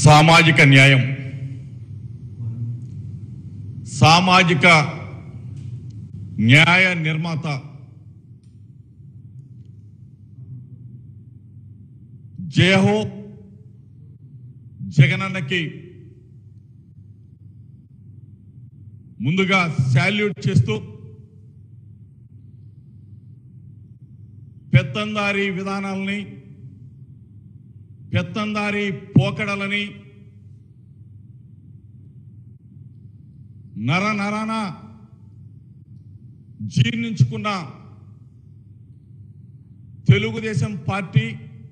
సామాజిక న్యాయం సామాజిక న్యాయ నిర్మాత జయహో జగనన్నకి ముందుగా శాల్యూట్ చేస్తూ పెత్తందారి విధానాలని పెత్తందారి పోకడలని నర నరాన జీర్ణించుకున్న తెలుగుదేశం పార్టీ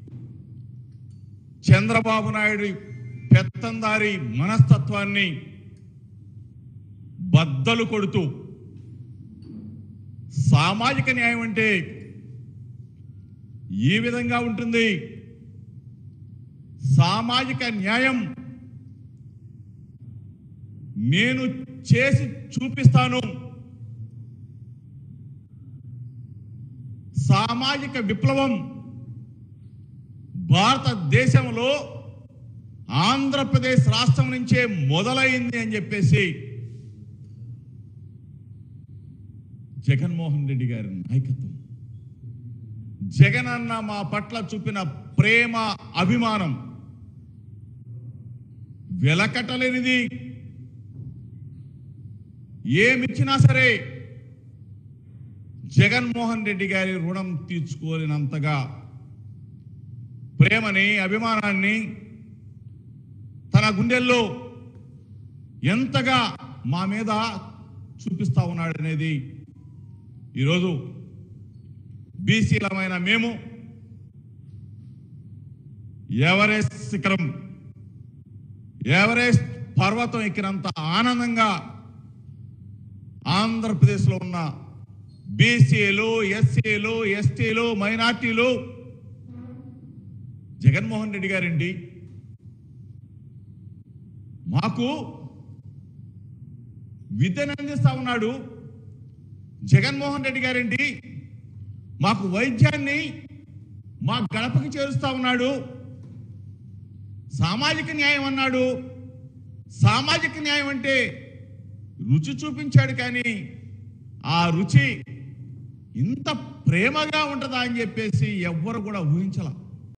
చంద్రబాబు నాయుడు పెత్తందారి మనస్తత్వాన్ని బద్దలు కొడుతూ సామాజిక న్యాయం అంటే ఈ విధంగా ఉంటుంది సామాజిక న్యాయం నేను చేసి చూపిస్తాను సామాజిక విప్లవం భారతదేశంలో ఆంధ్రప్రదేశ్ రాష్ట్రం నుంచే మొదలైంది అని చెప్పేసి జగన్మోహన్ రెడ్డి గారి నాయకత్వం జగన్ అన్న మా పట్ల చూపిన ప్రేమ అభిమానం వెలకట్టలేనిది ఏమిచ్చినా సరే జగన్మోహన్ రెడ్డి గారి రుణం తీర్చుకోలేనంతగా ప్రేమని అభిమానాన్ని తన గుండెల్లో ఎంతగా మా మీద చూపిస్తా ఉన్నాడనేది ఈరోజు బీసీలమైన మేము ఎవరెస్ట్ శిఖరం ఎవరెస్ట్ పర్వతం ఎక్కినంత ఆనందంగా ఆంధ్రప్రదేశ్లో ఉన్న బీసీలు ఎస్సీలు ఎస్టీలు మైనార్టీలు జగన్మోహన్ రెడ్డి గారండి మాకు విద్యను అందిస్తా ఉన్నాడు జగన్మోహన్ రెడ్డి గారండి మాకు వైద్యాన్ని మా గడపకి చేరుస్తా ఉన్నాడు సామాజిక న్యాయం అన్నాడు సామాజిక న్యాయం అంటే రుచి చూపించాడు కానీ ఆ రుచి ఇంత ప్రేమగా ఉంటుందా అని చెప్పేసి ఎవ్వరు కూడా ఊహించాల